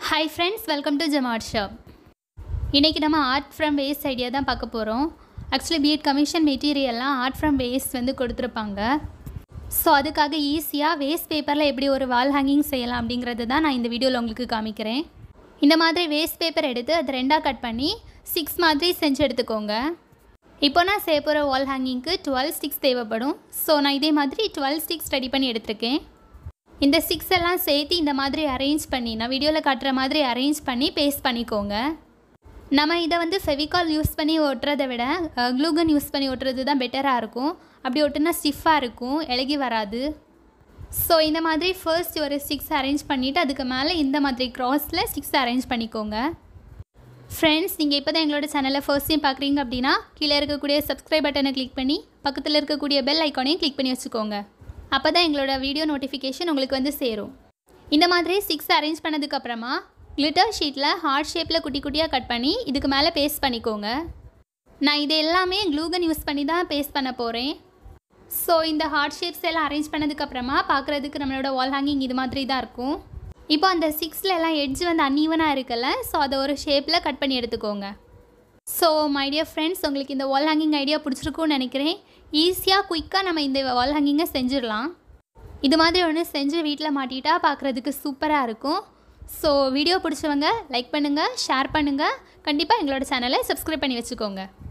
hi friends welcome to ஜமாட் shop இன்றைக்கி நம்ம ஆர்ட் ஃப்ரம் வேஸ்ட் ஐடியா தான் பார்க்க போகிறோம் ஆக்சுவலி பிஎட் கமிஷன் மெட்டீரியல்லாம் ஆர்ட் ஃப்ரம் வேஸ்ட் வந்து கொடுத்துருப்பாங்க ஸோ அதுக்காக ஈஸியாக வேஸ்ட் பேப்பரில் எப்படி ஒரு வால் ஹேங்கிங் செய்யலாம் அப்படிங்கிறது தான் நான் இந்த வீடியோவில் உங்களுக்கு காமிக்கிறேன் இந்த மாதிரி வேஸ்ட் பேப்பர் எடுத்து அதை ரெண்டாக கட் பண்ணி சிக்ஸ் மாதிரி செஞ்சு எடுத்துக்கோங்க இப்போ நான் செய்ய போகிற வால் ஹேங்கிங்க்கு டுவெல் ஸ்டிக்ஸ் தேவைப்படும் ஸோ நான் இதே மாதிரி டுவெல் ஸ்டிக்ஸ் ரெடி பண்ணி எடுத்திருக்கேன் இந்த சிக்ஸ் எல்லாம் சேர்த்து இந்த மாதிரி அரேஞ்ச் பண்ணி நான் வீடியோவில் காட்டுற மாதிரி அரேஞ்ச் பண்ணி பேஸ்ட் பண்ணிக்கோங்க நம்ம இதை வந்து ஃபெவிகால் யூஸ் பண்ணி ஒட்டுறதை விட க்ளூகன் யூஸ் பண்ணி ஒட்டுறது தான் பெட்டராக இருக்கும் அப்படி ஒட்டுனா ஸ்டிஃபாக இருக்கும் இலகி வராது ஸோ இந்த மாதிரி ஃபர்ஸ்ட் ஒரு சிக்ஸ் அரேஞ்ச் பண்ணிவிட்டு அதுக்கு மேலே இந்த மாதிரி க்ராஸில் சிக்ஸ் அரேஞ்ச் பண்ணிக்கோங்க ஃப்ரெண்ட்ஸ் நீங்கள் இப்போ தான் எங்களோட சேனலை ஃபர்ஸ்ட் டைம் பார்க்குறீங்க அப்படின்னா கீழே இருக்கக்கூடிய சப்ஸ்கிரைப் பட்டனை கிளிக் பண்ணி பக்கத்தில் இருக்கக்கூடிய பெல் ஐக்கானையும் கிளிக் பண்ணி வச்சுக்கோங்க அப்போ தான் எங்களோட வீடியோ நோட்டிஃபிகேஷன் உங்களுக்கு வந்து சேரும் இந்த மாதிரி சிக்ஸ் அரேஞ்ச் பண்ணதுக்கப்புறமா கிளிட்டர் ஷீட்டில் ஹார்ட் ஷேப்பில் குட்டி குட்டியாக கட் பண்ணி இதுக்கு மேலே பேஸ்ட் பண்ணிக்கோங்க நான் இது எல்லாமே க்ளூகன் யூஸ் பண்ணி தான் பேஸ்ட் பண்ண போகிறேன் ஸோ இந்த ஹார்ட் ஷேப்ஸ் எல்லாம் அரேஞ்ச் பண்ணதுக்கப்புறமா பார்க்குறதுக்கு நம்மளோட வால் ஹேங்கிங் இது மாதிரி தான் இருக்கும் இப்போ அந்த சிக்ஸில் எல்லாம் எட்ஜ் வந்து அன்ஈவனாக இருக்குல்ல ஸோ அதை ஒரு ஷேப்பில் கட் பண்ணி எடுத்துக்கோங்க ஸோ மை டியர் ஃப்ரெண்ட்ஸ் உங்களுக்கு இந்த வால் ஹேங்கிங் ஐடியா பிடிச்சிருக்குன்னு நினைக்கிறேன் ஈஸியாக குயிக்காக நம்ம இந்த வால் ஹேங்கிங்கை செஞ்சிடலாம் இது மாதிரி ஒன்று செஞ்சு வீட்டில் மாட்டிட்டா பார்க்குறதுக்கு சூப்பராக இருக்கும் ஸோ வீடியோ பிடிச்சவங்க லைக் பண்ணுங்கள் ஷேர் பண்ணுங்கள் கண்டிப்பாக எங்களோட சேனலை சப்ஸ்கிரைப் பண்ணி வச்சுக்கோங்க